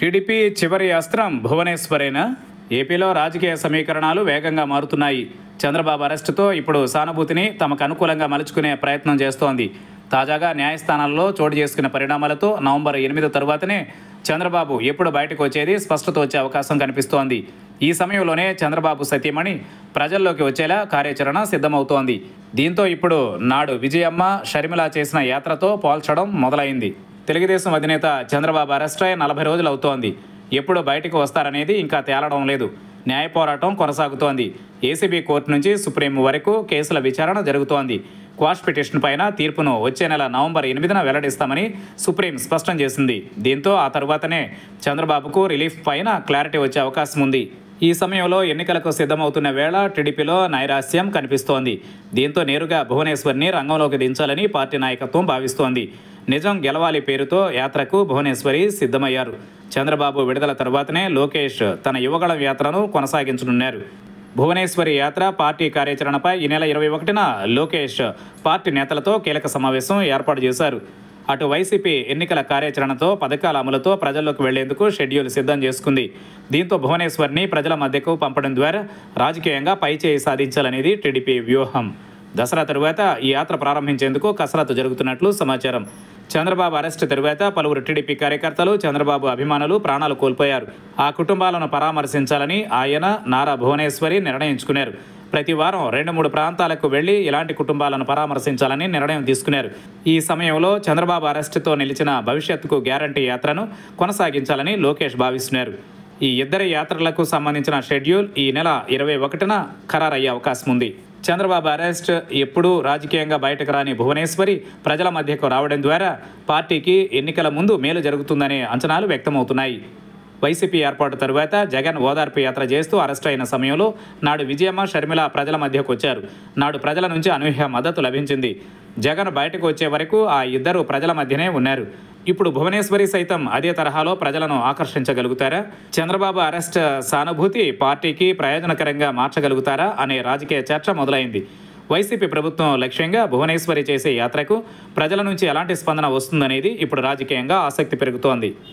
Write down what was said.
TDP చివరి అస్త్రం భువనేశ్వరేనా ఏపీలో రాజకీయ సమీకరణాలు వేగంగా మారుతున్నాయి చంద్రబాబు అరెస్టుతో ఇప్పుడు సానుభూతిని తమకు అనుకూలంగా మలుచుకునే ప్రయత్నం చేస్తోంది తాజాగా న్యాయస్థానాల్లో చోటు చేసుకున్న పరిణామాలతో నవంబర్ ఎనిమిది తరువాతనే చంద్రబాబు ఎప్పుడు బయటకు వచ్చేది స్పష్టత వచ్చే అవకాశం కనిపిస్తోంది ఈ సమయంలోనే చంద్రబాబు సత్యమణి ప్రజల్లోకి వచ్చేలా కార్యాచరణ సిద్ధమవుతోంది దీంతో ఇప్పుడు నాడు విజయమ్మ షర్మిల చేసిన యాత్రతో పోల్చడం మొదలైంది తెలుగుదేశం అధినేత చంద్రబాబు అరెస్ట్ అయి నలభై రోజులు అవుతోంది ఎప్పుడు బయటకు వస్తారనేది ఇంకా తేలడం లేదు న్యాయ పోరాటం కొనసాగుతోంది ఏసీబీ కోర్టు నుంచి సుప్రీం వరకు కేసుల విచారణ జరుగుతోంది క్వాష్ పిటిషన్ పైన తీర్పును వచ్చే నెల నవంబర్ ఎనిమిదిన వెల్లడిస్తామని సుప్రీం స్పష్టం చేసింది దీంతో ఆ తరువాతనే చంద్రబాబుకు రిలీఫ్ పైన క్లారిటీ వచ్చే అవకాశం ఉంది ఈ సమయంలో ఎన్నికలకు సిద్ధమవుతున్న వేళ టీడీపీలో నైరాస్యం కనిపిస్తోంది దీంతో నేరుగా భువనేశ్వర్ని రంగంలోకి దించాలని పార్టీ నాయకత్వం భావిస్తోంది నిజం గెలవాలి పేరుతో యాత్రకు భువనేశ్వరి సిద్ధమయ్యారు చంద్రబాబు విడుదల తరువాతనే లోకేష్ తన యువగళం యాత్రను కొనసాగించనున్నారు భువనేశ్వరి యాత్ర పార్టీ కార్యాచరణపై ఈ నెల ఇరవై ఒకటిన లోకేష్ పార్టీ నేతలతో కీలక సమావేశం ఏర్పాటు చేశారు అటు వైసీపీ ఎన్నికల కార్యాచరణతో పథకాల అమలుతో ప్రజల్లోకి వెళ్లేందుకు షెడ్యూల్ సిద్ధం చేసుకుంది దీంతో భువనేశ్వర్ని ప్రజల మధ్యకు పంపడం ద్వారా రాజకీయంగా పైచేయి సాధించాలనేది టీడీపీ వ్యూహం దసరా తరువాత ఈ యాత్ర ప్రారంభించేందుకు కసరత్తు జరుగుతున్నట్లు సమాచారం చంద్రబాబు అరెస్టు తరువాత పలువురు టీడీపీ కార్యకర్తలు చంద్రబాబు అభిమానులు ప్రాణాలు కోల్పోయారు ఆ కుటుంబాలను పరామర్శించాలని ఆయన నారా భువనేశ్వరి నిర్ణయించుకున్నారు ప్రతి వారం రెండు మూడు ప్రాంతాలకు వెళ్లి ఇలాంటి కుటుంబాలను పరామర్శించాలని నిర్ణయం తీసుకున్నారు ఈ సమయంలో చంద్రబాబు అరెస్టుతో నిలిచిన భవిష్యత్తుకు గ్యారంటీ యాత్రను కొనసాగించాలని లోకేష్ భావిస్తున్నారు ఈ ఇద్దరి యాత్రలకు సంబంధించిన షెడ్యూల్ ఈ నెల ఇరవై ఒకటిన ఖరారయ్యే అవకాశం ఉంది చంద్రబాబు అరెస్ట్ ఎప్పుడూ రాజకీయంగా బయటకు రాని భువనేశ్వరి ప్రజల మధ్యకు రావడం ద్వారా పార్టీకి ఎన్నికల ముందు మేలు జరుగుతుందనే అంచనాలు వ్యక్తమవుతున్నాయి వైసీపీ ఏర్పాటు తరువాత జగన్ ఓదార్పు యాత్ర చేస్తూ అరెస్టు అయిన సమయంలో నాడు విజయమ్మ షర్మిల ప్రజల మధ్యకు వచ్చారు నాడు ప్రజల నుంచి అనూహ్య మద్దతు లభించింది జగన్ బయటకు వచ్చే వరకు ఆ ఇద్దరు ప్రజల మధ్యనే ఉన్నారు ఇప్పుడు భువనేశ్వరి సైతం అదే తరహాలో ప్రజలను ఆకర్షించగలుగుతారా చంద్రబాబు అరెస్ట్ సానుభూతి పార్టీకి ప్రయోజనకరంగా మార్చగలుగుతారా అనే రాజకీయ చర్చ మొదలైంది వైసీపీ ప్రభుత్వం లక్ష్యంగా భువనేశ్వరి చేసే యాత్రకు ప్రజల నుంచి ఎలాంటి స్పందన వస్తుందనేది ఇప్పుడు రాజకీయంగా ఆసక్తి పెరుగుతోంది